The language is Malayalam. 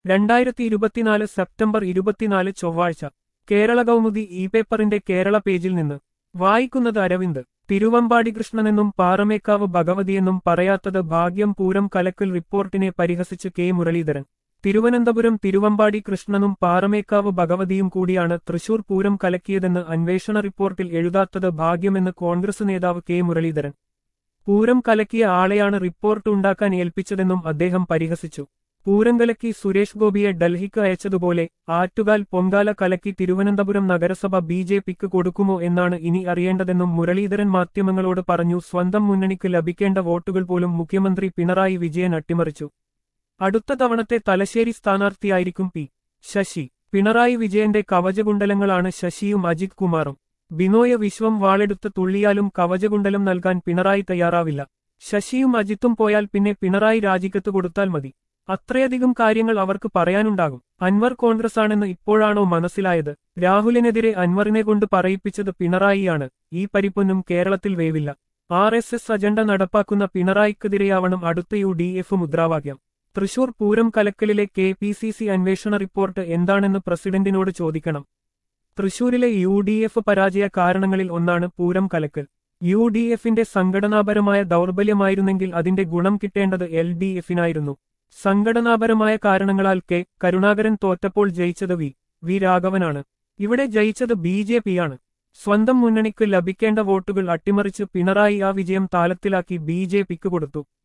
രണ്ടായിരത്തി ഇരുപത്തിനാല് സെപ്റ്റംബർ ഇരുപത്തിനാല് ചൊവ്വാഴ്ച കേരള കൗമുദി ഇ പേപ്പറിന്റെ കേരള പേജിൽ നിന്ന് വായിക്കുന്നത് അരവിന്ദ് തിരുവമ്പാടി കൃഷ്ണനെന്നും പാറമേക്കാവ് ഭഗവതിയെന്നും പറയാത്തത് ഭാഗ്യം പൂരം കലക്കൽ റിപ്പോർട്ടിനെ പരിഹസിച്ച് കെ മുരളീധരൻ തിരുവനന്തപുരം തിരുവമ്പാടി കൃഷ്ണനും പാറമേക്കാവ് ഭഗവതിയും കൂടിയാണ് തൃശൂർ പൂരം കലക്കിയതെന്ന് അന്വേഷണ റിപ്പോർട്ടിൽ എഴുതാത്തത് ഭാഗ്യമെന്ന് കോൺഗ്രസ് നേതാവ് കെ മുരളീധരൻ പൂരം കലക്കിയ ആളെയാണ് റിപ്പോർട്ട് ഉണ്ടാക്കാൻ ഏൽപ്പിച്ചതെന്നും അദ്ദേഹം പരിഹസിച്ചു പൂരം കലക്കി സുരേഷ് ഗോപിയെ ഡൽഹിക്ക് അയച്ചതുപോലെ ആറ്റുകാൽ പൊങ്കാല കലക്കി തിരുവനന്തപുരം നഗരസഭ ബി ജെ പിക്ക് കൊടുക്കുമോ എന്നാണ് ഇനി അറിയേണ്ടതെന്നും മുരളീധരൻ മാധ്യമങ്ങളോട് പറഞ്ഞു സ്വന്തം മുന്നണിക്ക് ലഭിക്കേണ്ട വോട്ടുകൾ പോലും മുഖ്യമന്ത്രി പിണറായി വിജയൻ അട്ടിമറിച്ചു അടുത്ത തവണത്തെ തലശ്ശേരി സ്ഥാനാർത്ഥിയായിരിക്കും പി ശശി പിണറായി വിജയന്റെ കവചകുണ്ടലങ്ങളാണ് ശശിയും അജിത് കുമാറും ബിനോയ വിശ്വം വാളെടുത്ത് തുള്ളിയാലും കവചകുണ്ടലം നൽകാൻ പിണറായി തയ്യാറാവില്ല ശശിയും അജിത്തും പോയാൽ പിന്നെ പിണറായി രാജിക്കത്ത് കൊടുത്താൽ മതി അത്രയധികം കാര്യങ്ങൾ അവർക്ക് പറയാനുണ്ടാകും അൻവർ കോൺഗ്രസാണെന്ന് ഇപ്പോഴാണോ മനസ്സിലായത് രാഹുലിനെതിരെ അൻവറിനെ കൊണ്ട് പറയിപ്പിച്ചത് പിണറായിയാണ് ഈ പരിപ്പൊന്നും കേരളത്തിൽ വേവില്ല ആർ എസ് എസ് അജണ്ട നടപ്പാക്കുന്ന പിണറായിക്കെതിരെയാവണം അടുത്ത യു ഡി എഫ് മുദ്രാവാക്യം തൃശൂർ പൂരം കലക്കലിലെ കെ പി സി സി അന്വേഷണ റിപ്പോർട്ട് എന്താണെന്ന് പ്രസിഡന്റിനോട് ചോദിക്കണം തൃശൂരിലെ യു ഡി എഫ് പരാജയ കാരണങ്ങളിൽ ഒന്നാണ് പൂരം കലക്കൽ യു ഡി എഫിന്റെ സംഘടനാപരമായ ദൗർബല്യമായിരുന്നെങ്കിൽ അതിന്റെ ഗുണം കിട്ടേണ്ടത് എൽ ഡി എഫിനായിരുന്നു സംഘടനാപരമായ കാരണങ്ങളാൽ കെ കരുണാകരൻ തോറ്റപ്പോൾ ജയിച്ചത് വി വി രാഘവനാണ് ഇവിടെ ജയിച്ചത് ബി ജെ പിയാണ് സ്വന്തം മുന്നണിക്ക് ലഭിക്കേണ്ട വോട്ടുകൾ അട്ടിമറിച്ച് പിണറായി ആ വിജയം താലത്തിലാക്കി ബി ജെ പിക്ക് കൊടുത്തു